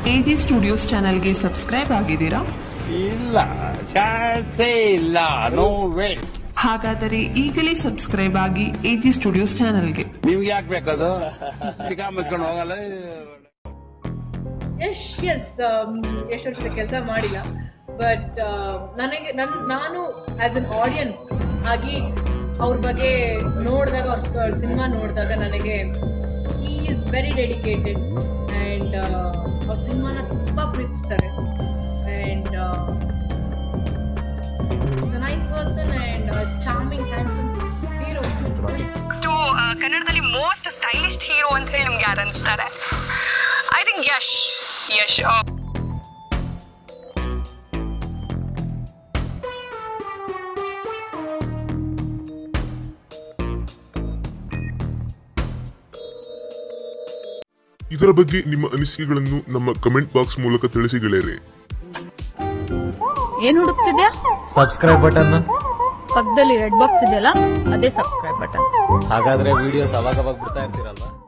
AG studios ಚಾನೆಲ್ಗೆ subscribe ಆಗಿದ್ದೀರಾ ಇಲ್ಲ ಚಾನ್ಸೇ ಇಲ್ಲ ನೋ ವೇ ಹಾಗಾದರೆ ಈಗಲೇ ಸಬ್ಸ್ಕ್ರೈಬ್ ಆಗಿ ಎಜಿ ಸ್ಟುಡಿಯೋಸ್ ಚಾನೆಲ್ಗೆ ನಿಮ್ಗೆ ಯಾಕೆ ಬೇಕದು ಚಿಕ್ಕ ಮುಚ್ಕೊಂಡು ಹೋಗಲ್ಲ ಯಶ್ ಎಸ್ ಯಶ್ ಅವ್ರ ಜೊತೆ ಕೆಲಸ ಮಾಡಿಲ್ಲ ಬಟ್ ನನಗೆ ನನ್ ನಾನು ಆಸ್ ಅನ್ ಆಡಿಯನ್ಸ್ ಆಗಿ ಅವ್ರ ಬಗ್ಗೆ ನೋಡಿದಾಗ ಅವ್ರ ಸಿನಿಮಾ ನೋಡಿದಾಗ ನನಗೆ ಈ ಇಸ್ ವೆರಿ ಡೆಡಿಕೇಟೆಡ್ ಆ್ಯಂಡ್ ಅವ್ರ ಸಿನಿಮಾನ ತುಂಬ ಪ್ರೀತಿಸ್ತಾರೆ and nice person and charming handsome hero next ಕನ್ನಡದಲ್ಲಿ ಮೋಸ್ಟ್ ಸ್ಟೈಲಿಸ್ಟ್ ಹೀರೋ ಅಂತ ಹೇಳಿ ನಿಮ್ಗೆ ಯಾರು ಅನಿಸ್ತಾರೆ ಐ ಥಿಂಕ್ ಯಶ್ ಯಶ್ ಇದರ ಬಗ್ಗೆ ನಿಮ್ಮ ಅನಿಸಿಕೆಗಳನ್ನು ನಮ್ಮ ಕಮೆಂಟ್ ಬಾಕ್ಸ್ ಮೂಲಕ ತಿಳಿಸಿ ಗೆಳೆಯರೆ ಏನ್ ಹುಡುಕ್ತಿದ್ಯಾ ಸಬ್ಸ್ಕ್ರೈಬ್ ಬಟನ್ ಪಕ್ಕದಲ್ಲಿ ರೆಡ್ ಬಾಕ್ಸ್ ಇದೆಯಲ್ಲ ಅದೇ ಸಬ್ಸ್ಕ್ರೈಬ್ ಬಟನ್ ಹಾಗಾದ್ರೆ ವಿಡಿಯೋಸ್ ಅವಾಗ ಅವಾಗ ಬಿಡ್ತಾ ಇರ್ತೀರಲ್ವಾ